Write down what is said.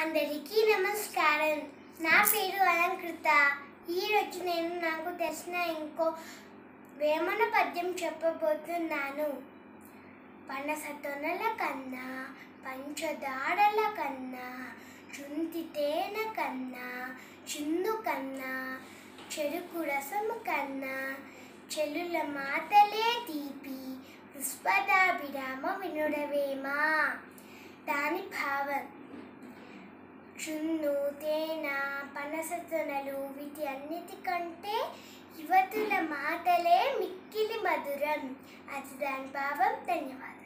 అందరికీ నమస్కారం నా పేరు అలంకృత ఈరోజు నేను నాకు తెలిసిన ఇంకో వేమన పద్యం చెప్పబోతున్నాను పనస తొనల కన్నా పంచదారల కన్నా చుంతి తేనె కన్నా చిందు కన్నా చెరుకు రసము కన్నా చెల్లుల మాటలే తీపి పుష్పదాభిరామ వినుడవేమా దాని భావం చున్ను తేన పనస తొనలు వీటి అన్నిటికంటే యువతుల మాటలే మిక్కిలి మధురం అది దాని భావం ధన్యవాదాలు